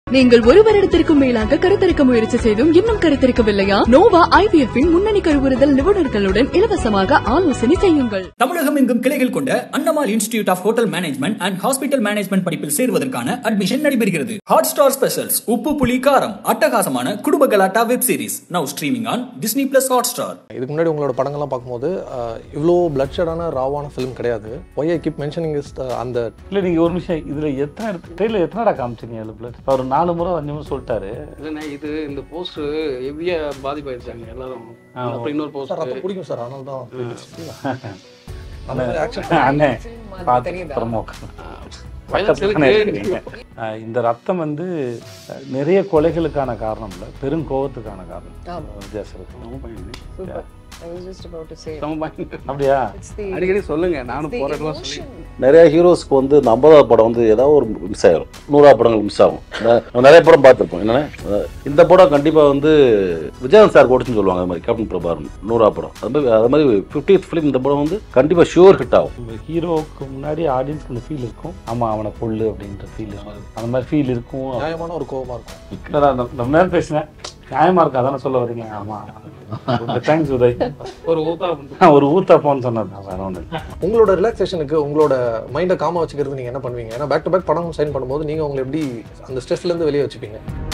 நீங்கள் ஒரு வருடத்திற்கும் மேலாக கருத்தரிக்க முயற்சி செய்தும் இன்னும் கருத்தரிக்கவில்லையா நோவா ஐவிஎஃப் இன் முன்னணி கருவுறுதல் நிபுணர்களுடன் இலவசமாக ஆலோசனை செய்யுங்கள் தமிழகம் எங்கும் கிளைகள் கொண்ட அன்னமால் institute of hotel management and hospital management படிப்பில் சேருவதற்கான அட்மிஷன் நடைபெறுகிறது ஹாட் ஸ்டார் ஸ்பெஷல்ஸ் உப்பு புளி காரம் அட்டகாசமான குடும்ப கலாட்டா web series now streaming on Disney plus Hotstar இதுக்கு முன்னாடி உங்களோட படங்கள்லாம் பார்க்கும்போது அஹ், இவ்வளோ பிளட்ஷடான ராவான ஃபிலிம் கிடையாது why I keep mentioning is அந்த இல்லை நீங்கள் ஒரு நிமிஷம் இதில் எத்தனை இடத்து ட்ரெயிலில் எத்தனைடா காமிச்சிங்க அதில் பிளட் அவர் நாலு முறை அஞ்சு முறை சொல்லிட்டாரு இல்லைண்ணே இது இந்த போஸ்ட் ஹெவியா பாதிப்பாயிருச்சாங்க எல்லாரும் அப்புறம் இன்னொரு போஸ்ட் சார் ரத்தம் பிடிக்கும் சார் அதனால தான் அந்த மாதிரி action அண்ணே பார்த்து பிரமோக் வயலன்ஸ் இருக்கு ஆஹ் இந்த ரத்தம் வந்து அஹ், நிறைய கொலைகளுக்கான காரணம் இல்லை பெரும் கோபத்துக்கான காரணம் வித்தியாசம் இருக்கு நம்ம பையன் I was just about to say. நம்ம பையன் அப்படியா It's the, அடிக்கடி சொல்லுங்க நானும் the போராட்டமா சொல்லி emotion. நிறைய ஹீரோஸ்க்கு வந்து இந்த ஐம்பதாவது படம் வந்து ஏதாவது ஒரு மிஸ் ஆயிரும் நூறாவது படங்கள் மிஸ் ஆகும் இந்த- நம்ம நிறைய படம் பார்த்துருப்போம் என்னன்னா அஹ் இந்த படம் கண்டிப்பாக வந்து விஜயகாந்த் சார் கொடுத்துன்னு சொல்லுவாங்க அது மாதிரி கேப்டன் பிரபாகரன் நூறாவது படம் அது மாதிரி அது மாதிரி ஃபிஃப்டித் ஃபிலிம் இந்த படம் வந்து கண்டிப்பாக ஷுவர் ஹிட் ஆகும் நம்ம ஹீரோவுக்கு முன்னாடி ஆடியன்ஸ்க்கு இந்த ஃபீல் இருக்கும் ஆமாம் அவனை கொள்ளு அப்படின்ற ஃபீல் இருக்கும் அந்த மாதிரி ஃபீல் இருக்கும் நியாயமான ஒரு கோவமா இருக்கும் இல்லைடா, நான் ரொம்ப நேரம் பேசினேன் நியாயமா இருக்கு அதானே சொல்ல வரீங்க ஆமா தேங்க்ஸ் உதய் ஒரு ஊத்தா நான் ஒரு ஊத்தா போன்னு சொன்னது வேற ஒன்று உங்களோட ரிலாக்ஸேஷனுக்கு உங்களோட மைண்டை காமா வச்சுக்கிறது நீங்க என்ன பண்ணுவீங்க ஏன்னா பேக் டு பேக் படம் சைன் பண்ணும்போது நீங்க உங்களை எப்படி அந்த ஸ்ட்ரெஸ்ல இருந்து வெளியே வச்சுப்பீங்க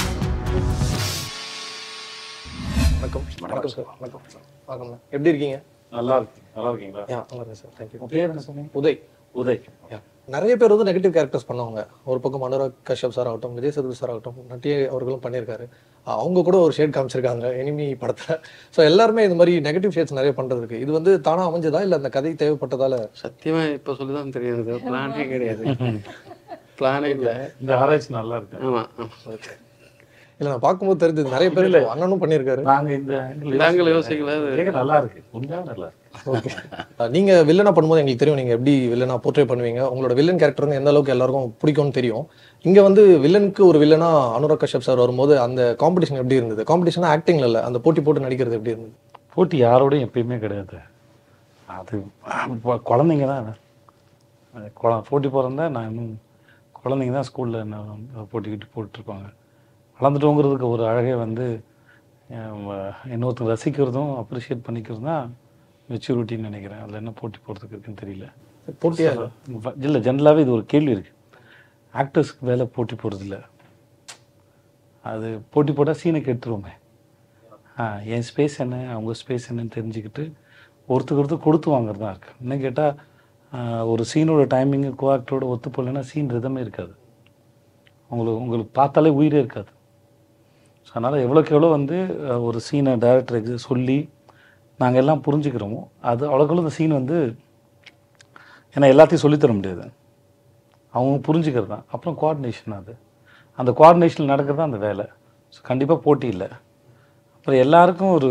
வணக்கம் வணக்கம் சார் வணக்கம் சார் வணக்கம் ma'am. எப்படி இருக்கீங்க நல்லா இருக்கு நல்லா இருக்கீங்களா யா நல்லா இருக்கேன் சார் தேங்க்யூ உங்க பேர் என்ன சொன்னீங்க உதய் உதய் Yeah. நிறைய பேர் வந்து நெகட்டிவ் கேரக்டர்ஸ் பண்ணுவாங்க ஒரு பக்கம் அனுராக் கஷ்யப் சார் ஆகட்டும் விஜய் சேதுபதி சார் ஆகட்டும் நட்டிய அவர்களும் பண்ணியிருக்காரு அஹ் அவங்க கூட ஒரு ஷேட் காமிச்சிருக்காங்க எனிமி படத்துல ஸோ எல்லாருமே இந்த மாதிரி நெகட்டிவ் ஷேட்ஸ் நிறைய பண்றது இருக்கு இது வந்து தானா அமைஞ்சதா இல்ல அந்த கதை தேவைப்பட்டதால சத்தியமா இப்ப சொல்லிதான் தெரியுது பிளானே கிடையாது பிளானே இல்ல இந்த ஆராய்ச்சி நல்லா இருக்கு ஆமா ஆமா. இல்ல நான் பார்க்கும்போது தெரிஞ்சது நிறைய பேர் அண்ணனும் பண்ணியிருக்காரு நாங்க இந்த இந்த angle யோசிக்கல அது கேட்க நல்லா இருக்கு உண்மையாக நல்லா இருக்கு ஓகே நீங்க வில்லனா பண்ணும்போது எங்களுக்கு தெரியும் நீங்க எப்படி வில்லனா போர்ட்ரே பண்ணுவீங்க உங்களோட வில்லன் கேரக்டர் வந்து எந்த அளவுக்கு எல்லாருக்கும் பிடிக்கும்னு தெரியும் இங்க வந்து வில்லனுக்கு ஒரு வில்லனா அனுராக் கஷ்யப் சார் வரும்போது அந்த காம்படிஷன் எப்படி இருந்தது காம்படிஷனா ஆக்டிங்ல இல்ல அந்த போட்டி போட்டு நடிக்கிறது எப்படி இருந்தது போட்டி யாரோடையும் எப்பயுமே கிடையாது அது இப்ப குழந்தைங்க தான் அது குழ போட்டி போகிறதா நான் இன்னும் குழந்தைங்க தான் ஸ்கூலில் என்ன போட்டிக்கிட்டு போட்டுருப்பாங்க வளர்ந்துட்டோங்கிறதுக்கு ஒரு அழகே வந்து அஹ், இன்னொருத்தர் ரசிக்கிறதும் அப்ரிஷியேட் பண்ணிக்கிறதும் தான் மெச்சூரிட்டின்னு நினைக்கிறேன் அதில் என்ன போட்டி போகிறதுக்கு இருக்குன்னு தெரியல போட்டியா இல்ல இல்லை ஜென்ரலாகவே இது ஒரு கேள்வி இருக்குது ஆக்டர்ஸ்க்கு வேலை போட்டி போடுறதில்ல அது போட்டி போட்டால் சீனை கெட்டுருவோமே ஆ என் ஸ்பேஸ் என்ன அவங்க ஸ்பேஸ் என்னன்னு தெரிஞ்சுக்கிட்டு ஒருத்தருக்கு ஒருத்தர் கொடுத்து வாங்குறது தான் இருக்குது இன்னும் கேட்டால் ஒரு சீனோட டைமிங்கு கோ ஆக்டரோட ஒத்து போகலைன்னா சீன் ரிதமே இருக்காது உங்களுக்கு உங்களுக்கு பார்த்தாலே உயிரே இருக்காது ஸோ அதனால் எவ்வளோக்கு எவ்வளோ வந்து அஹ், ஒரு சீனை டைரக்டருக்கு சொல்லி நாங்கள் எல்லாம் புரிஞ்சுக்கிறோமோ அது அவ்வளோக்கு எவ்வளோ இந்த சீன் வந்து ஏன்னா எல்லாத்தையும் சொல்லித்தர முடியாது அவங்க புரிஞ்சுக்கிறது தான் அப்புறம் கோஆர்டினேஷன் அது அந்த கோஆர்டினேஷன் நடக்கிறது தான் அந்த வேலை ஸோ கண்டிப்பாக போட்டி இல்லை அப்புறம் எல்லாருக்கும் ஒரு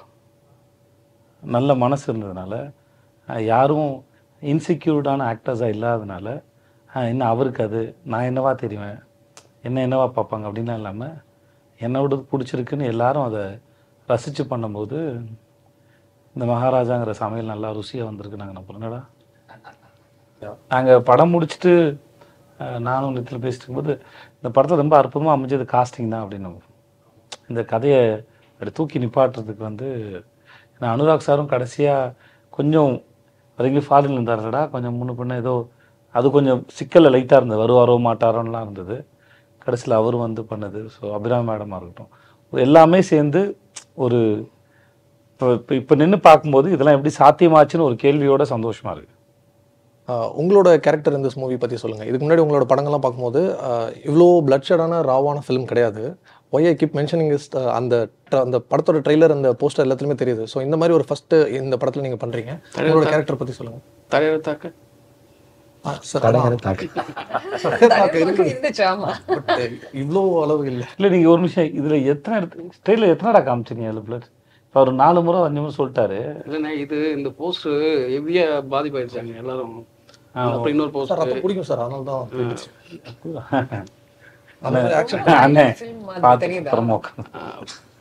நல்ல மனசு இருந்ததுனால அஹ், யாரும் இன்செக்யூர்டான ஆக்டர்ஸாக இல்லாதனால அஹ், என்ன அவருக்கு அது நான் என்னவா தெரிவேன் என்ன என்னவா பார்ப்பாங்க அப்படின்லாம் இல்லாமல் என்னோட பிடிச்சிருக்குன்னு எல்லாரும் அதை ரசித்து பண்ணும்போது இந்த மகாராஜாங்கிற சமையல் நல்லா ருசியாக வந்திருக்கு நாங்கள் நம்புறோம் என்னடா நாங்கள் படம் முடிச்சுட்டு அஹ், நானும் நித்தில் பேசிட்டு இருக்கும்போது இந்த படத்தை ரொம்ப அற்புதமாக அமைஞ்சது காஸ்டிங் தான் அப்படின்னு இந்த கதையை அப்படி தூக்கி நிப்பாட்டுறதுக்கு வந்து நான் அனுராக் சாரும் கடைசியாக கொஞ்சம் வரைக்கும் ஃபாரின் இருந்தார்களடா கொஞ்சம் முன்ன பின்ன ஏதோ அது கொஞ்சம் சிக்கலில் லைட்டாக இருந்தது வருவாரோ மாட்டாரோன்னுலாம் இருந்தது கடைசியில் அவரும் வந்து பண்ணது ஸோ அபிராமி மேடமாக இருக்கட்டும் எல்லாமே சேர்ந்து ஒரு இப்போ இப்போ இப்போ நின்று பார்க்கும்போது இதெல்லாம் எப்படி சாத்தியமாச்சுன்னு ஒரு கேள்வியோட சந்தோஷமா இருக்கு ஆஹ் உங்களோட கேரக்டர் இந்த மூவி பத்தி சொல்லுங்க இதுக்கு முன்னாடி உங்களோட படங்கள்லாம் பார்க்கும்போது ஆஹ் இவ்வளோ பிளட்ஷடான ராவான ஃபிலிம் கிடையாது why I keep mentioning is அந்த tra- அந்த படத்தோட ட்ரெய்லர் அந்த போஸ்டர் எல்லாத்துலயுமே தெரியுது ஸோ இந்த மாதிரி ஒரு ஃபர்ஸ்ட் இந்த படத்துல நீங்க பண்றீங்க உங்களோட கேரக்டர் பத்தி சொல்லுங்க தலையெழுத்தாக்க சார் இருந்துச்சு, ஆமா. இவ்வளோ அளவு இல்லை இல்லை நீங்கள் ஒரு நிமிஷம் இதில் எத்தனை இடத்து ட்ரெயிலில் எத்தனைடா காமிச்சிங்க அதில் பிளட் இப்போ ஒரு நாலு முறை அஞ்சு முறை சொல்லிட்டாரு இல்லைண்ணே இது இந்த போஸ்ட் ஹெவியா பாதிப்பாயிருச்சாங்க எல்லாரும் அப்புறம் இன்னொரு சார் போஸ்ட் ரத்தம் பிடிக்கும் சார் அதனால தான் அந்த மாதிரி action அண்ணே Film அது பார்த்து தெரியுதா? பிரமோக்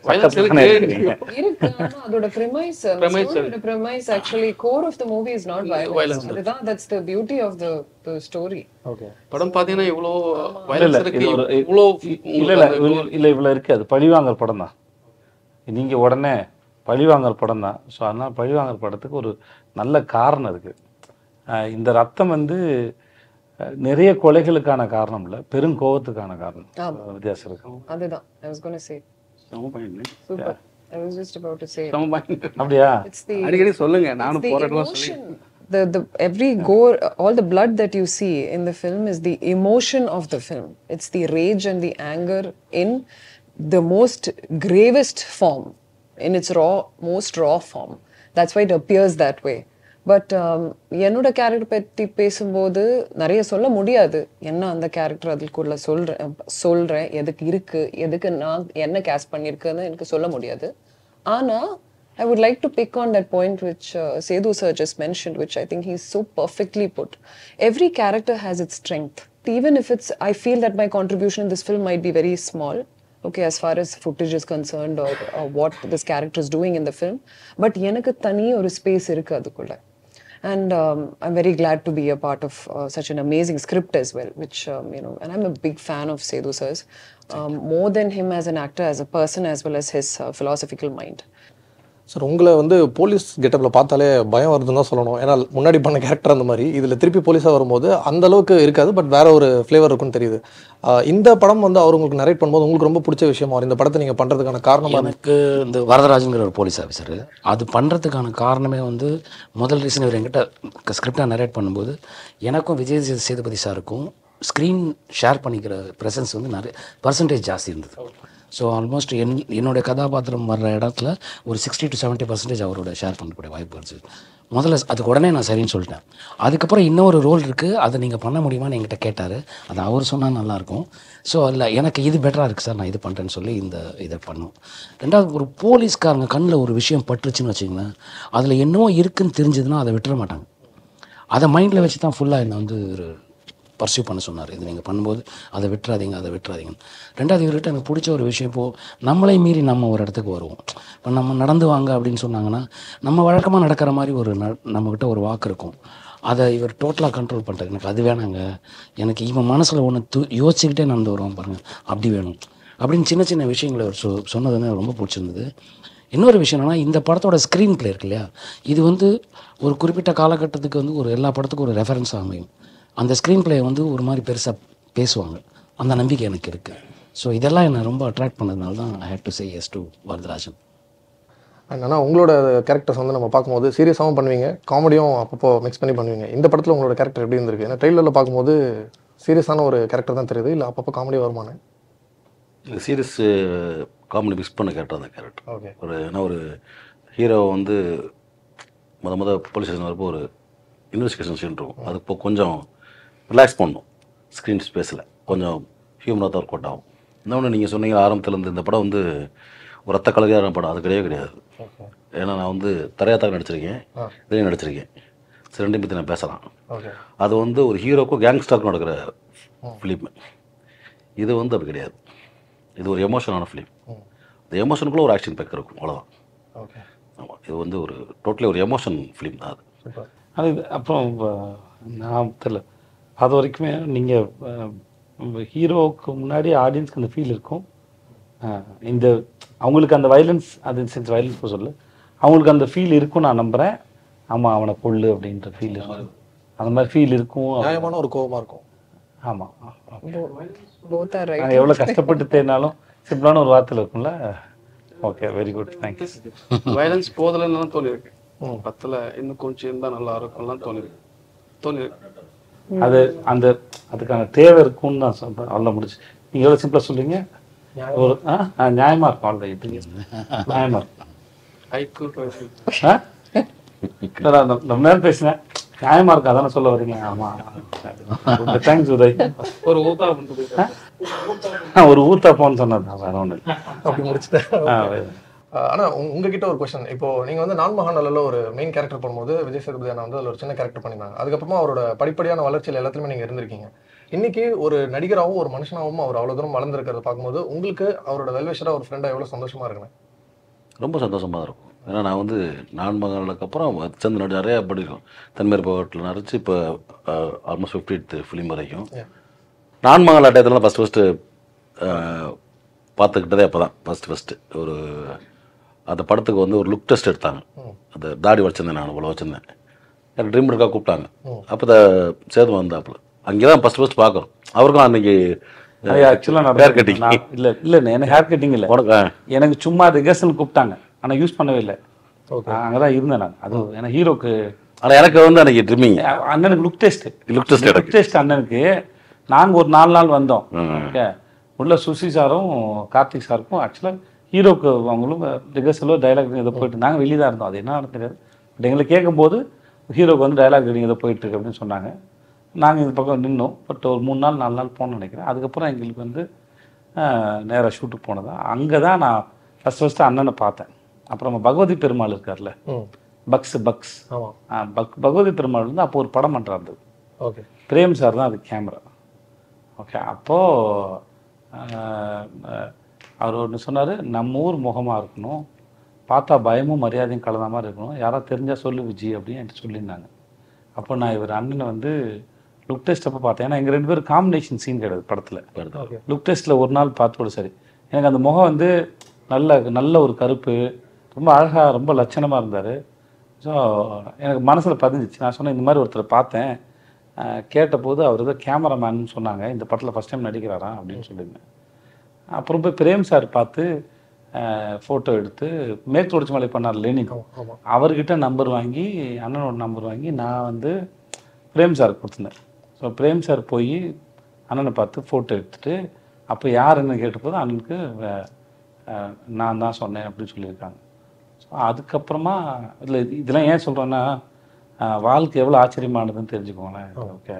Violence பக்கத்துல தானே இருக்கு. இருக்கீங்க. இருக்கு ஆனா அதோட premise Premise ஸ்டோரியோட premise actually core of the movie is not violence Violence. அதுதான் that's the beauty of the the story okay படம் பாத்தீங்கன்னா இவ்வளோ இல்ல violence இல்ல இருக்கு இது ஒரு இவ்வளோ இல்ல இல்ல இவ்வளவு- இல்ல இவ்வளவு இருக்கு அது பழிவாங்கல் படம் தான் நீங்க உடனே பழிவாங்கல் படம் தான் ஸோ அதனால பழிவாங்கல் படத்துக்கு ஒரு நல்ல காரணம் இருக்கு அஹ் இந்த ரத்தம் வந்து அஹ், நிறைய கொலைகளுக்கான காரணம் இல்ல பெரும் கோபத்துக்கான காரணம் ஆமா. அஹ் வித்தியாசம் இருக்கு அதுதான் I was going to say செம point super I was just about to say செம பாயிண்ட் அப்படியா it's the அடிக்கடி சொல்லுங்க நானும் the போராட்டமா சொல்லி emotion the the every gore all the blood that you see in the film is the emotion of the film it's the rage and the anger in the most gravest form in its raw most raw form that's why it appears that way but என்னோட character பற்றி பேசும்போது நிறைய சொல்ல முடியாது என்ன அந்த character அதுக்குள்ள சொல்றேன் சொல்றேன் எதுக்கு இருக்கு எதுக்கு நான் என்ன கேஸ்ட் பண்ணியிருக்குன்னு எனக்கு சொல்ல முடியாது ஆனா I would like to pick on that point which uh, Sedhu sir just mentioned, which I think he's so perfectly put. Every character has its strength. Even if it's, I feel that my contribution in this film might be very small, okay, as far as footage is concerned or, or what this character is doing in the film. But எனக்கு தனி ஒரு space இருக்கு அதுக்குள்ள. And um, I'm very glad to be a part of uh, such an amazing script as well, which, um, you know, and I'm a big fan of Sedhu sir's, um, more than him as an actor, as a person, as well as his uh, philosophical mind. Sir உங்களை வந்து police கெட்டப்பில் பார்த்தாலே பயம் வருதுன்னு தான் சொல்லணும் ஏன்னா முன்னாடி பண்ண கேரக்டர் அந்த மாதிரி இதில் திருப்பி போலீஸாக வரும்போது அந்த அளவுக்கு இருக்காது பட் வேற ஒரு ஃப்ளேவர் இருக்குன்னு தெரியுது ஆஹ் இந்த படம் வந்து அவர் உங்களுக்கு நரேட் பண்ணும்போது உங்களுக்கு ரொம்ப பிடிச்ச விஷயமா அவர் இந்த படத்தை நீங்கள் பண்ணுறதுக்கான காரணமாக எனக்கு இந்த வரதராஜுங்கிற ஒரு போலீஸ் ஆஃபீஸர் அது பண்ணுறதுக்கான காரணமே வந்து முதல் ரீசன் இவர் என்கிட்ட ஸ்கிரிப்டாக நரேட் பண்ணும்போது எனக்கும் விஜய் சே- சேதுபதி சாருக்கும் ஸ்க்ரீன் ஷேர் பண்ணிக்கிற ப்ரெசன்ஸ் வந்து நிறைய பர்சன்டேஜ் ஜாஸ்தி இருந்தது ஸோ ஆல்மோஸ்ட் என் என்னுடைய கதாபாத்திரம் வர்ற இடத்துல ஒரு சிக்ஸ்டி டு செவன்ட்டி பர்சன்டேஜ் அவரோட ஷேர் பண்ணக்கூடிய வாய்ப்பு இருந்துச்சு முதல்ல அதுக்கு உடனே நான் சரின்னு சொல்லிட்டேன் அதுக்கப்புறம் இன்னொரு ரோல் இருக்குது அதை நீங்கள் பண்ண முடியுமான்னு என்கிட்ட கேட்டார் அது அவர் சொன்னால் நல்லாயிருக்கும் ஸோ அதில் எனக்கு இது பெட்டராக இருக்குது சார் நான் இது பண்ணுறேன்னு சொல்லி இந்த இதை பண்ணோம் ரெண்டாவது ஒரு போலீஸ்காரங்க கண்ணில் ஒரு விஷயம் பட்டுருச்சுன்னு வச்சுங்களேன் அதில் என்னவோ இருக்குன்னு தெரிஞ்சதுன்னா அதை விட்டுற மாட்டாங்க அதை மைண்டில் வச்சு தான் ஃபுல்லாக என்னை வந்து ஒரு பர்சியூ பண்ண சொன்னார் இது நீங்கள் பண்ணும்போது அதை விட்டுறாதீங்க அதை விட்டுறாதீங்க ரெண்டாவது இவர்கிட்ட எனக்கு பிடிச்ச ஒரு விஷயம் இப்போது நம்மளை மீறி நம்ம ஒரு இடத்துக்கு வருவோம் இப்போ நம்ம நடந்து வாங்க அப்படின்னு சொன்னாங்கன்னா நம்ம வழக்கமாக நடக்கிற மாதிரி ஒரு ந நம்மக்கிட்ட ஒரு வாக்கு இருக்கும் அதை இவர் டோட்டலாக கண்ட்ரோல் பண்ணுறாரு எனக்கு அது வேணாங்க எனக்கு இவன் மனசில் ஒன்று து யோசிச்சுக்கிட்டே நடந்து வருவான் பாருங்கள் அப்படி வேணும் அப்படின்னு சின்ன சின்ன விஷயங்களை அவர் சொ சொன்னது எனக்கு ரொம்ப பிடிச்சிருந்தது இன்னொரு விஷயம் என்னன்னா இந்த படத்தோட ஸ்க்ரீன் பிளே இருக்கு இல்லையா இது வந்து ஒரு குறிப்பிட்ட காலகட்டத்துக்கு வந்து ஒரு எல்லா படத்துக்கும் ஒரு ரெஃபரன்ஸ் அமையும் அந்த ஸ்க்ரீன் பிளே வந்து ஒரு மாதிரி பெருசாக பேசுவாங்க அந்த நம்பிக்கை எனக்கு இருக்குது ஸோ இதெல்லாம் என்னை ரொம்ப அட்ராக்ட் பண்ணதுனால தான் I hate to say yes to Varadarajan ஆனால் உங்களோட கேரக்டர்ஸ் வந்து நம்ம பார்க்கும்போது சீரியஸாகவும் பண்ணுவீங்க காமெடியும் அப்பப்போ மிக்ஸ் பண்ணி பண்ணுவீங்க இந்த படத்தில் உங்களோட கேரக்டர் எப்படி இருந்திருக்கு ஏன்னா ட்ரெயிலரில் பார்க்கும்போது சீரியஸான ஒரு கேரக்டர் தான் தெரியுது இல்லை அப்பப்போ காமெடி வருமானு சீரியஸ் காமெடி மிக்ஸ் பண்ண கேரக்டர் அந்த கேரக்டர் ஓகே ஒரு ஏன்னா ஒரு ஹீரோ வந்து முத முத போலீஸ் ஸ்டேஷன் வரப்போ ஒரு இன்வெஸ்டிகேஷன் சீன் இருக்கும் அது இப்போ கொஞ்சம் ரிலாக்ஸ் பண்ணும் ஸ்க்ரீன் ஸ்பேஸில் கொஞ்சம் ஹியூமராக தான் ஒர்க் அவுட் ஆகும் இன்னொன்று நீங்கள் சொன்னீங்க ஆரம்பத்துலேருந்து இந்த படம் வந்து ஒரு ரத்த கலகையான படம் அது கிடையவே கிடையாது ஏன்னா நான் வந்து தரையாத்தாக நடிச்சிருக்கேன் இதையும் நடிச்சிருக்கேன் சரி ரெண்டையும் பற்றி நான் பேசலாம் ஓகே அது வந்து ஒரு ஹீரோக்கும் கேங்ஸ்டருக்கும் நடக்கிற ஃபிலிம் இது வந்து அப்படி கிடையாது இது ஒரு எமோஷனான ஃபிலிம் இந்த எமோஷனுக்குள்ள ஒரு ஆக்ஷன் பேக் இருக்கும் அவ்வளோதான் ஓகே ஆமாம் இது வந்து ஒரு டோட்டலி ஒரு எமோஷன் ஃபிலிம் தான் அது சூப்பர் அது இது- அப்புறம் வ- நான் தெரியல அது வரைக்குமே நீங்கள் ஹீரோவுக்கு முன்னாடி ஆடியன்ஸ்க்கு அந்த ஃபீல் இருக்கும் அஹ், இந்த அவங்களுக்கு அந்த வைலன்ஸ் அது சென்ஸ் வைலன்ஸ் சொல்ல அவங்களுக்கு அந்த ஃபீல் இருக்கும் நான் நம்புகிறேன் ஆமாம் அவனை கொள்ளு அப்படின்ற ஃபீல் இருக்கும் அந்த மாதிரி ஃபீல் இருக்கும் நியாயமான ஒரு கோவமாக இருக்கும் ஆமாம் Both are right. நாங்கள் எவ்வளோ கஷ்டப்பட்டு தேடினாலும் சிம்பிளான ஒரு வார்த்தையில் இருக்கும்ல okay very good thanks violence போதலன்னு தோணிருக்கு பத்துல இன்னும் கொஞ்சம் இருந்தா நல்லா இருக்கும்லாம் தோணிருக்கு தோணிருக்கு அது அந்த அதுக்கான தேவை இருக்கும்னு தான் சொல்றேன் அவ்வளோ முடிச்சு நீங்கள் எவ்வளோ சிம்பிளாக சொல்றீங்க ஒரு ஆ ஆ, நியாயமா இருக்கும் அவ்வளோ இது நியாயமா இருக்கும் ஹைக்கு ஆ? இல்ல, நான் ரொம்ப- ரொம்ப நேரம் பேசினேன் நியாயமா இருக்கு அதானே சொல்ல வரீங்க ஆமா தேங்க்ஸ் உதய் ஒரு ஊத்தா பண்ணிட்டு ஆ, ஒரு ஊத்தா போன்னு சொன்னது வேற ஒன்று அப்படி முடிச்சுட்டேன் ஆனால் உங்ககிட்ட ஒரு கொஸ்டின் இப்போ நீங்கள் வந்து நான் மகாநலில் ஒரு மெயின் கேரக்டர் பண்ணும்போது விஜய் சேதுபதி அண்ணா வந்து அதில் ஒரு சின்ன கேரக்டர் பண்ணியிருந்தாங்க அதுக்கப்புறமா அவரோட படிப்படியான வளர்ச்சியில் எல்லாத்துலையுமே நீங்கள் இருந்திருக்கீங்க இன்னைக்கு ஒரு நடிகராகவும் ஒரு மனுஷனாகவும் அவர் அவ்வளவு தூரம் வளர்ந்துருக்கிறத பார்க்கும்போது உங்களுக்கு அவரோட வெல்விஷரா ஒரு ஃப்ரெண்டா எவ்வளவு சந்தோஷமா இருக்குண்ணே ரொம்ப சந்தோஷமாக தான் இருக்கும் ஏன்னா நான் வந்து நான் மகளுக்கு அப்புறம் சேர்ந்து நடி நிறையா படிக்கும் தன்மேற் பவட்டில் நடிச்சு இப்போ ஆல்மோஸ்ட் ஃபிஃப்டி ஃபிலிம் வரைக்கும் Yeah. நான் மகள் அட்டயத்தில் ஃபஸ்ட்டு ஃபஸ்ட்டு பார்த்துக்கிட்டதே அப்போ தான் ஃபஸ்ட்டு ஃபஸ்ட்டு ஒரு அந்த படத்துக்கு வந்து ஒரு லுக் டெஸ்ட் எடுத்தாங்க அந்த தாடி வச்சிருந்தேன் நான் இவ்வளோ வச்சுருந்தேன் எனக்கு ட்ரீம் இருக்கா கூப்பிட்டாங்க அப்போ த சேது வந்தாப்புல அங்கே தான் ஃபஸ்ட் ஃபஸ்ட் பார்க்குறோம் அவருக்கும் அன்னைக்கு அது ஆக்சுவலாக ஹேர் கட்டிங் இல்லை இல்லை எனக்கு ஹேர் கட்டிங் இல்லை உனக்கு ஆ. எனக்கு சும்மா ரிகர்சல் கூப்பிட்டாங்க ஆனால் யூஸ் பண்ணவே இல்லை அங்கே தான் இருந்தேன் நான் அது எனக்கு ஹீரோக்கு ஆனால் எனக்கு வந்து அன்னைக்கு ட்ரிம்மிங் அண்ணனுக்கு look test look test look எனக்கு டெஸ்ட் அண்ணனுக்கு நாங்கள் ஒரு நாலு நாள் வந்தோம் ம். ஓகே உள்ள சுசி சாரும் கார்த்திக் சாருக்கும் ஆக்சுவலாக ஹீரோக்கு அவங்களும் ரிகர்சலோ டைலாக் இதை போயிட்டு நாங்கள் வெளியே தான் இருந்தோம் அது என்ன தெரியாது பட் எங்களை கேட்கும்போது ஹீரோக்கு வந்து டைலாக் ரீடிங் இதை போயிட்டு இருக்கு அப்படின்னு சொன்னாங்க நாங்கள் இந்த பக்கம் நின்னோம் பட் ஒரு மூணு நாள் நாலு நாள் போனோம்னு நினைக்கிறேன் அதுக்கப்புறம் எங்களுக்கு வந்து நேராக ஷூட்டுக்கு போனதா அங்கே தான் நான் ஃபஸ்ட் ஃபஸ்ட்டு அண்ணனை பார்த்தேன் அப்புறம் பகவதி பெருமாள் இருக்கார்ல ம் பக்ஸ் பக்ஸ் ஆமா ஆ, பக் பகவதி பெருமாள் வந்து அப்போ ஒரு படம் பண்ணுறாரு ஓகே பிரேம் சார் தான் அது கேமரா ஓகே அப்போது அவர் ஒன்று சொன்னார் நம்ம ஊர் முகமாக இருக்கணும் பார்த்தா பயமும் மரியாதையும் கலந்த மாதிரி இருக்கணும் யாராவது தெரிஞ்சால் சொல்லு விஜி அப்படின்னு என்கிட்ட சொல்லியிருந்தாங்க அப்போ நான் இவர் அண்ணனை வந்து லுக் டெஸ்ட் அப்போ பார்த்தேன் ஏன்னா எங்கள் ரெண்டு பேரும் காம்பினேஷன் சீன் கிடையாது படத்தில் ஓகே லுக் டெஸ்ட்டில் ஒரு நாள் பார்த்தோட சரி எனக்கு அந்த முகம் வந்து நல்ல நல்ல ஒரு கருப்பு ரொம்ப அழகாக ரொம்ப லட்சணமாக இருந்தார் ஸோ எனக்கு மனசில் பதிஞ்சிச்சு நான் சொன்னேன் இந்த மாதிரி ஒருத்தரை பார்த்தேன் அஹ் கேட்டபோது அவர் ஏதோ கேமராமேன் சொன்னாங்க இந்த படத்தில் ஃபஸ்ட் டைம் நடிக்கிறாரா அப்படின்னு சொல்லியிருந்தேன் அப்புறம் போய் பிரேம் சார் பார்த்து ஃபோட்டோ எடுத்து மேற்கு தொடர்ச்சி மலை பண்ணார் லெனின் ஆமா அவர்கிட்ட நம்பர் வாங்கி அண்ணனோட நம்பர் வாங்கி நான் வந்து பிரேம் சார் கொடுத்துருந்தேன் ஸோ பிரேம் சார் போய் அண்ணனை பார்த்து ஃபோட்டோ எடுத்துட்டு அப்போ யார் என்ன கேட்டபோது அண்ணனுக்கு அஹ், அஹ், நான் தான் சொன்னேன் அப்படின்னு சொல்லியிருக்காங்க ஸோ அதுக்கப்புறமா இல்லை இதெல்லாம் ஏன் சொல்கிறேன்னா வாழ்க்கை எவ்வளோ ஆச்சரியமானதுன்னு தெரிஞ்சுக்கோங்களேன் ஓகே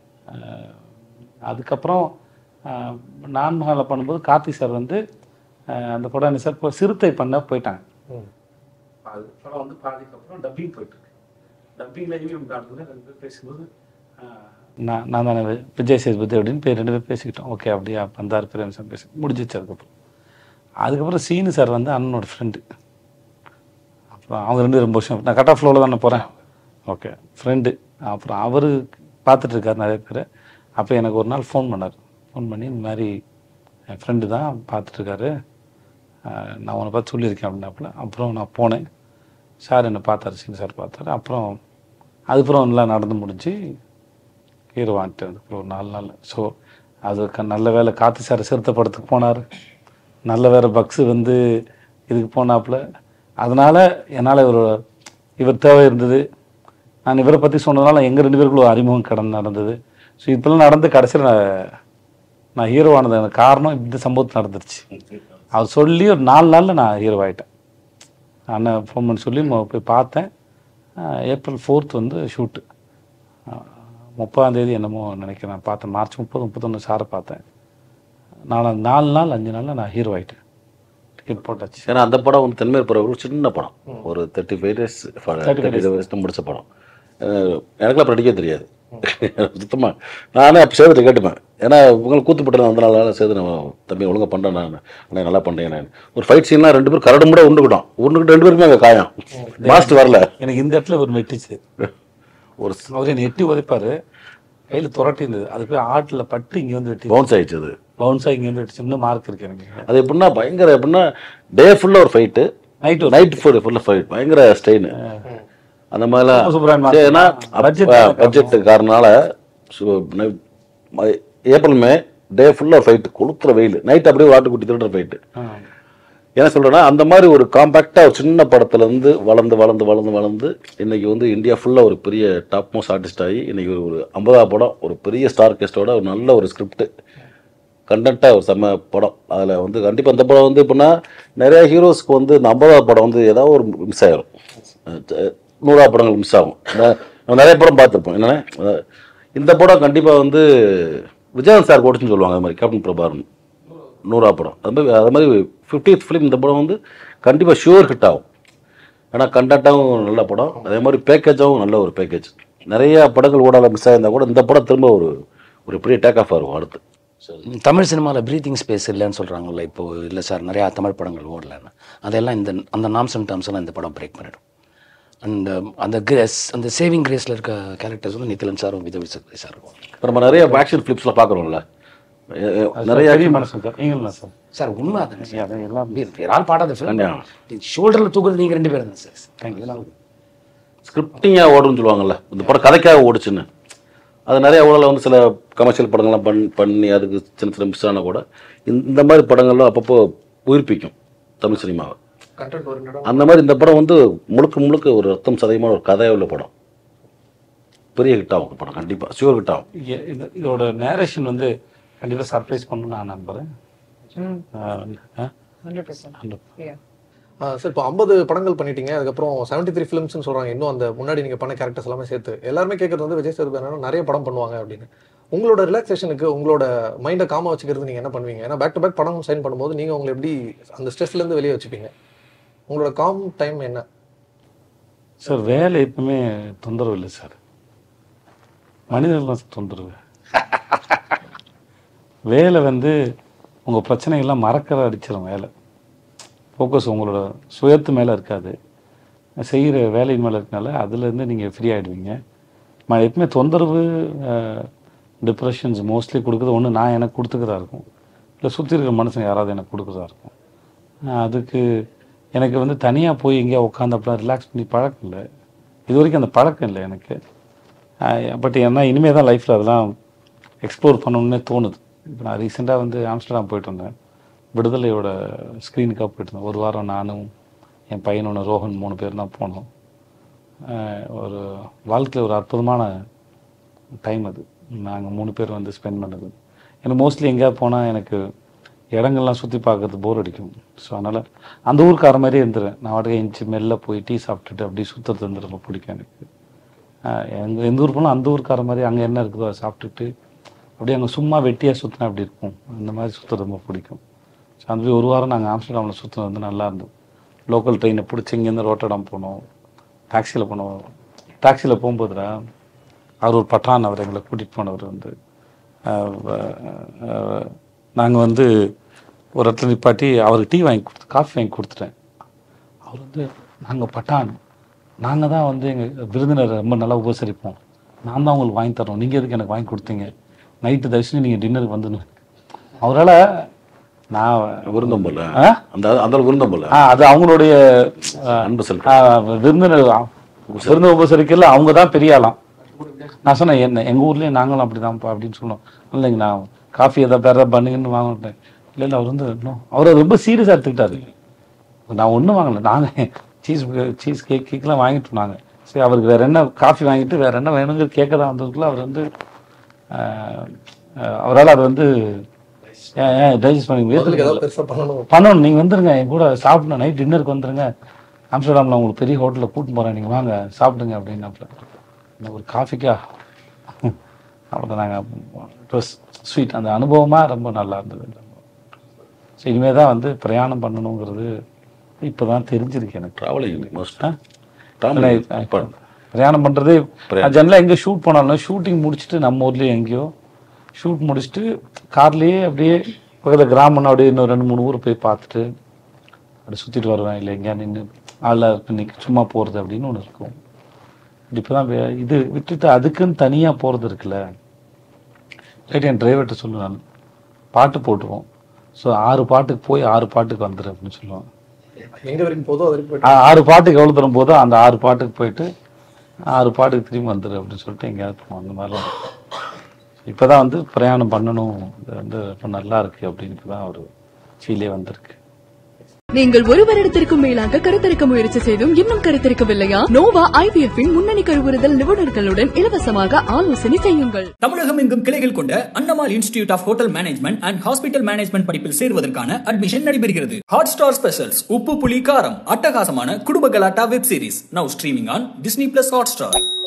அதுக்கப்புறம் அஹ், நான் மகளை பண்ணும்போது கார்த்தி சார் வந்து அஹ், அந்த படம் என்ன சார் இப்போ சிறுத்தை பண்ண போயிட்டாங்க ம் அது படம் வந்து பாதிக்கு அப்புறம் டப்பிங் போயிட்டு இருக்கு டப்பிங்கில் ஈவிஎம் கார்டில் ரெண்டு பேர் பேசும்போது ஆஹ், நான் நான் தானே வி- விஜய் சேதுபதி அப்படின்னு பேர் ரெண்டு பேர் பேசிக்கிட்டோம் ஓகே அப்படியா வந்தார் பிரேம் சார் பேசி முடிஞ்சிச்சு அதுக்கப்புறம் அதுக்கப்புறம் சீனு சார் வந்து அண்ணனோட ஃப்ரெண்டு அப்புறம் அவங்க ரெண்டு ரொம்ப வருஷம் நான் கட் ஆஃப் ஃப்ளோவில் தானே போகிறேன் ஓகே ஃப்ரெண்டு அப்புறம் அவர் பார்த்துட்டு இருக்கார் நிறைய பேர் அப்போ எனக்கு ஒரு நாள் ஃபோன் பண்ணார் ஃபோன் பண்ணி இந்த மாதிரி என் ஃப்ரெண்டு தான் பார்த்துட்ருக்காரு நான் உன்னை பார்த்து சொல்லியிருக்கேன் அப்படின்னாப்புல அப்புறம் நான் போனேன் சார் என்னை பார்த்தாரு சிங் சார் பார்த்தாரு அப்புறம் அதுக்கப்புறம் எல்லாம் நடந்து முடிஞ்சு ஹீரோ வாங்கிட்டு அதுக்கப்புறம் ஒரு நாலு நாள் ஸோ அது க- நல்ல வேலை காத்து சார் சிறுத்தை படத்துக்கு போனார் நல்ல வேறு பக்ஸு வந்து இதுக்கு போனாப்புல அதனால் என்னால் இவர் இவர் தேவை இருந்தது நான் இவரை பற்றி சொன்னதுனால எங்கள் ரெண்டு பேருக்குள்ள ஒரு அறிமுகம் கடன் நடந்தது ஸோ இப்பெல்லாம் நடந்து கடைசியில் நான் நான் ஹீரோ ஆனது எனக்கு காரணம் இந்த சம்பவத்து நடந்துருச்சு அவர் சொல்லி ஒரு நாலு நாளில் நான் ஹீரோ ஆகிட்டேன் அண்ணன் ஃபோன் பண்ணி சொல்லி மொ- போய் பார்த்தேன் அஹ் ஏப்ரல் ஃபோர்த் வந்து ஷூட்டு முப்பதாம் தேதி என்னமோ நினைக்கிறேன் நான் பார்த்தேன் மார்ச் முப்பது முப்பத்தொன்று சாரை பார்த்தேன் நான் நாலு நாள் அஞ்சு நாளில் நான் ஹீரோ ஆகிட்டேன் டிக்கெட் போட்டாச்சு ஏன்னா அந்த படம் வந்து தென்மேற் படம் ஒரு சின்ன படம் ஒரு thirty five days thirty days முடிச்ச படம் அஹ் எனக்கெல்லாம் அப்புறம் நடிக்க தெரியாது சுத்தமாக நானே அப்போ சேதத்தை கேட்டுப்பேன் ஏன்னா உங்களுக்கு கூத்துப்பட்டு வந்தனால சேது நான் தம்பி ஒழுங்கா பண்ணுறேன் நான் அண்ணே நல்லா பண்ணுறேன் நான் ஒரு ஃபைட் சீன்லாம் ரெண்டு பேரும் கரடு கூட உண்டுக்கிட்டோம் உண்டுக்கிட்டு ரெண்டு பேருக்குமே அங்கே காயம் மாஸ்டர் வரல எனக்கு இந்த இடத்துல ஒரு வெட்டிச்சு ஒரு அவர் என்னை எட்டி உதைப்பாரு கையில் துரட்டி இருந்தது அது போய் ஆட்டில் பட்டு இங்கே வந்து வெட்டி பவுன்ஸ் ஆயிடுச்சு அது பவுன்ஸாக இங்கே வந்து வெட்டிச்சு இன்னும் மார்க் இருக்கு எனக்கு அது எப்படின்னா பயங்கர எப்படின்னா டே ஃபுல்லாக ஒரு ஃபைட்டு நைட் ஒரு நைட் ஃபுல் ஃபுல்லாக ஃபைட் பயங்கர ஸ்டெயின் அந்த மாதிரிலாம் சூப்பரான சரி, ஏன்னா Budget பட்ஜெட் காரணனால ஏப்ரல் மே டே ஃபுல்லாக ஃபைட்டு கொளுத்துற வெயில் நைட் அப்படியே வாட்டுக்குட்டி திருடுற ஃபைட்டு ஆ. என்ன சொல்றேன்னா அந்த மாதிரி ஒரு காம்பேக்டாக ஒரு சின்ன படத்துல இருந்து வளர்ந்து வளர்ந்து வளர்ந்து வளர்ந்து இன்னைக்கு வந்து இந்தியா ஃபுல்லாக ஒரு பெரிய டாப் மோஸ்ட் ஆர்டிஸ்ட் ஆகி இன்னைக்கு ஒரு ஒரு ஐம்பதாவது படம் ஒரு பெரிய ஸ்டார் கெஸ்டோட ஒரு நல்ல ஒரு ஸ்கிரிப்ட் கண்டென்ட்டாக ஒரு செம்ம படம் அதில் வந்து கண்டிப்பாக அந்த படம் வந்து எப்படின்னா நிறைய ஹீரோஸ்க்கு வந்து இந்த ஐம்பதாவது படம் வந்து ஏதாவது ஒரு மிஸ் ஆயிரும் அஹ் நூறாவது படங்கள் மிஸ் ஆகும் இந்த- நம்ம நிறைய படம் பார்த்துருப்போம் என்னன்னா அஹ் இந்த படம் கண்டிப்பாக வந்து விஜயகாந்த் சார் ஓடிச்சுன்னு சொல்லுவாங்க அது மாதிரி கேப்டன் பிரபாரன் நூறா படம் அது மாதிரி அது மாதிரி ஃபிஃப்டித் ஃபிலிம் இந்த படம் வந்து கண்டிப்பாக ஷுவர் ஹிட் ஆகும் ஏன்னா கண்டென்ட்டாகவும் நல்ல படம் அதே மாதிரி பேக்கேஜாகவும் நல்ல ஒரு பேக்கேஜ் நிறைய படங்கள் ஓடாத மிஸ் ஆயிருந்தா கூட இந்த படம் திரும்ப ஒரு ஒரு பெரிய டேக் ஆஃப் ஆகும் அடுத்து தமிழ் சினிமாவில் ப்ரீத்திங் ஸ்பேஸ் இல்லைன்னு சொல்கிறாங்கல்ல இப்போ இல்லை சார் நிறையா தமிழ் படங்கள் ஓடலன்னு அதெல்லாம் இந்த அந்த நாம்ஸ் அண்ட் டேர்ம்ஸ் எல்லாம் இந்த படம் பிரேக் பண்ணிடும் அண்ட் அந்த கிரேஸ் அந்த சேவிங் கிரேஸில் இருக்க கேரக்டர்ஸ் வந்து நித்திலன் சாரும் விஜய் சேதுபதி சார் இருக்கும் இப்போ நம்ம நிறைய ஆக்ஷன் ஃபிலிப்ஸில் பார்க்குறோம்ல நிறைய பெரிய action- மனசு சார் நீங்களும் சார் சார் உண்மை அதானே சார் அது எல்லாம் வேற ஆள் பாடாத கண்டிப்பா. ஷோல்டரில் தூக்குறது நீங்கள் ரெண்டு பேரும் தான் சார் தேங்க்யூ ஸ்கிரிப்டிங்காக ஓடுன்னு சொல்லுவாங்கல்ல இந்த படம் கதைக்காக ஓடுச்சுன்னு அது நிறைய ஊழல வந்து சில கமர்ஷியல் படங்கள்லாம் பண் பண்ணி அதுக்கு சின்ன சின்ன மிஸ் ஆனால் கூட இந்த இந்த மாதிரி படங்கள்லாம் அப்பப்போ உயிர்ப்பிக்கும் தமிழ் சினிமாவை கண்டென்ட் ஓரியன்டா அந்த மாதிரி இந்த படம் வந்து முழுக்க முழுக்க ஒரு ரத்தம் சதயமான ஒரு கதையாக உள்ள படம் பெரிய ஹிட் ஆகும் இந்த படம் கண்டிப்பாக ஷுவர் ஹிட் ஆகும் இ- இது- இதோட நேரேஷன் வந்து கண்டிப்பாக சர்ப்ரைஸ் பண்ணணும்னு நான் நம்புகிறேன் Hundred percent. Yeah. சார் இப்போ ஐம்பது படங்கள் பண்ணிட்டீங்க அதுக்கப்புறம் செவன்டி த்ரீ ஃபிலிம்ஸ்னு சொல்கிறாங்க இன்னும் அந்த முன்னாடி நீங்கள் பண்ண கேரக்டர்ஸ் எல்லாமே சேர்த்து எல்லாருமே கேட்கறது வந்து விஜய் சேதுபதி அண்ணா நிறைய படம் பண்ணுவாங்க அப்படின்னு உங்களோட ரிலாக்ஸேஷனுக்கு உங்களோட மைண்டை காம வச்சுக்கிறது நீங்கள் என்ன பண்ணுவீங்க ஏன்னா பேக் டு பேக் படம் சைன் பண்ணும்போது நீங்கள் உங்களை எப்படி அந்த ஸ்ட்ரெஸ்லேருந்து வெளியே வச்சுப்பீங்க உங்களோட காம் டைம் என்ன சார் வேலை எப்பவுமே தொந்தரவு இல்லை சார் மனிதர்கள் தான் சார் தொந்தரவு வேலை வந்து உங்கள் பிரச்சனைகள்லாம் மறக்கிற அடிச்சிடும் வேலை ஃபோக்கஸ் உங்களோட சுயத்து மேலே இருக்காது செய்கிற வேலையின் மேலே இருக்கனால அதுலேருந்து நீங்கள் ஃப்ரீ ஆகிடுவீங்க ம எப்பவுமே தொந்தரவு டிப்ரெஷன்ஸ் மோஸ்ட்லி கொடுக்குறது ஒன்று நான் எனக்கு கொடுத்துக்கிறதா இருக்கும் இல்லை சுற்றி இருக்கிற மனுஷங்க யாராவது எனக்கு கொடுக்குறதா இருக்கும் நான் அதுக்கு எனக்கு வந்து தனியாக போய் எங்கேயா உட்காந்து அப்படிலாம் ரிலாக்ஸ் பண்ணி பழக்கம் இல்லை இது வரைக்கும் அந்த பழக்கம் இல்லை எனக்கு பட் ஏன்னா இனிமேல் தான் லைஃப்பில் அதெல்லாம் எக்ஸ்ப்ளோர் பண்ணணும்னே தோணுது இப்போ நான் ரீசெண்டாக வந்து ஆம்ஸ்டர்டாம் போயிட்டு வந்தேன் விடுதலையோட ஸ்க்ரீனுக்காக போயிட்டு இருந்தேன் ஒரு வாரம் நானும் என் பையனோட ரோஹன் மூணு பேர் தான் போனோம் ஆஹ் ஒரு வாழ்க்கையில் ஒரு அற்புதமான டைம் அது நாங்கள் மூணு பேர் வந்து ஸ்பெண்ட் பண்ணது எனக்கு மோஸ்ட்லி எங்கேயாவது போனால் எனக்கு இடங்கள்லாம் சுற்றி பார்க்கறது போர் அடிக்கும் ஸோ அதனால் அந்த ஊருக்கார மாதிரியே இருந்துருவேன் நான் வாடகை எஞ்சி மெல்ல போய் டீ சாப்பிட்டுட்டு அப்படியே சுற்றுறது வந்து ரொம்ப பிடிக்கும் எனக்கு எங்கள் எந்த ஊர் போனால் அந்த ஊருக்கார மாதிரி அங்கே என்ன இருக்குதோ அதை சாப்பிட்டுட்டு அப்படியே அங்கே சும்மா வெட்டியாக சுற்றினா அப்படி இருக்கும் அந்த மாதிரி சுற்றுறது ரொம்ப பிடிக்கும் ஸோ அந்த மாதிரி ஒரு வாரம் நாங்கள் ஆம்ஸ்டர்டாமில் சுற்றுறது வந்து நல்லா இருந்தது லோக்கல் ட்ரெயினை பிடிச்சி இங்கேருந்து ரோட்டடாம் போனோம் டாக்ஸியில் போனோம் டாக்ஸியில் போகும்போதுடா அவர் ஒரு பட்டான் அவர் எங்களை கூட்டிகிட்டு போனவர் வந்து நாங்கள் வந்து ஒரு இடத்துல நிப்பாட்டி அவருக்கு டீ வாங்கி கொடுத்து காஃபி வாங்கி கொடுத்துட்டேன் அவர் வந்து நாங்கள் பட்டான் நாங்கள் தான் வந்து எங்கள் விருந்தினரை ரொம்ப நல்லா உபசரிப்போம் நான் தான் உங்களுக்கு வாங்கி தரோம் நீங்கள் எதுக்கு எனக்கு வாங்கி கொடுத்தீங்க நைட்டு தரிசனம் நீங்கள் டின்னருக்கு வந்துன்னு அவரால் நான் விருந்தம் போல ஆ? அந்த அந்த விருந்தம் போல ஆ, அது அவங்களுடைய ஆ, அன்பு செலுத்த ஆ, விருந்தினர் விருந்த உபசரிக்கல அவங்க தான் பெரிய ஆளாம் நான் சொன்னேன் என்ன எங்கள் ஊர்லேயே நாங்களும் அப்படிதான்ப்பா அப்படின்னு சொன்னோம் இல்லைங்க நான் காஃபி எதாவது வேறு ஏதாவது பண்ணுங்கன்னு வாங்கிட்டேன் இல்லை இல்லை அவர் வந்து இன்னும் அவர் ரொம்ப சீரியஸாக எடுத்துக்கிட்டாரு நான் ஒன்றும் வாங்கலை நாங்கள் சீஸ் சீஸ் கேக் கேக்கெலாம் வாங்கிட்டு இருந்தாங்க சரி அவருக்கு வேறு என்ன காஃபி வாங்கிட்டு வேறு என்ன வேணுங்கிற கேட்க தான் வந்ததுக்குள்ள அவர் வந்து அவரால் அது வந்து டைஜஸ்ட் பண்ணி பதிலுக்கு முயற்சி ஏதாவது பெருசாக பண்ணணும் பண்ணணும் நீங்கள் வந்துருங்க என் கூட சாப்பிடணும் நைட் டின்னருக்கு வந்துருங்க ஆம்ஸ்டர்டாமில் உங்களுக்கு பெரிய ஹோட்டலில் கூட்டின்னு போகிறேன் நீங்கள் வாங்க சாப்பிடுங்க அப்படின்னாப்புல இந்த ஒரு காஃபிக்கா அவ்வளோ நாங்கள் இட் வாஸ் ஸ்வீட் அந்த அனுபவமாக ரொம்ப நல்லா இருந்தது ஸோ இனிமேல் தான் வந்து பிரயாணம் பண்ணணுங்கிறது இப்போ தான் தெரிஞ்சிருக்கு எனக்கு ட்ராவலிங் மோஸ்ட் ஆ? ட்ராவலிங் இப்போ பிரயாணம் பண்ணுறதே ஜெனரலாக எங்கே ஷூட் போனாலும் ஷூட்டிங் முடிச்சுட்டு நம்ம ஊர்லேயே எங்கேயோ ஷூட் முடிச்சுட்டு கார்லேயே அப்படியே பக்கத்தில் கிராமம்னா அப்படியே இன்னும் ரெண்டு மூணு ஊர் போய் பார்த்துட்டு அப்படி சுற்றிட்டு வருவேன் இல்லை எங்கேயா நின்று ஆளில் இன்னைக்கு சும்மா போகிறது அப்படின்னு ஒன்று இருக்கும் இப்போ தான் இது விட்டுட்டு அதுக்குன்னு தனியாக போகிறது இருக்குல்ல ரைட் என் டிரைவர்கிட்ட சொல்லுவேன் நான் பாட்டு போட்டுருவோம் ஸோ ஆறு பாட்டுக்கு போய் ஆறு பாட்டுக்கு வந்துடு அப்படின்னு சொல்லுவான் எங்கே வரைக்கும் போதோ அது வரைக்கும் போயிட்டு ஆ- ஆறு பாட்டுக்கு எவ்வளோ தூரம் போதோ அந்த ஆறு பாட்டுக்கு போயிட்டு ஆறு பாட்டுக்கு திரும்பி வந்துடு அப்படின்னு சொல்லிட்டு எங்கேயாவது போவோம் அந்த மாதிரிலாம் இப்போ தான் வந்து பிரயாணம் பண்ணணும் இது வந்து ரொம்ப நல்லா இருக்கு அப்படின்னு தான் ஒரு ஃபீலே வந்திருக்கு நீங்கள் ஒரு வருடத்திற்கும் மேலாக கருத்தரிக்க முயற்சி செய்தும் இன்னும் கருத்தரிக்கவில்லையா நோவா ஐவிஎஃப் இன் முன்னணி கருவுறுதல் நிபுணர்களுடன் இலவசமாக ஆலோசனை செய்யுங்கள் தமிழகம் எங்கும் கிளைகள் கொண்ட அன்னமால் institute of hotel management and hospital management படிப்பில் சேருவதற்கான அட்மிஷன் நடைபெறுகிறது ஹாட் ஸ்டார் ஸ்பெஷல்ஸ் உப்பு புலி காரம் அட்டகாசமான குடும்ப கலாட்டா web series now streaming on Disney plus hot star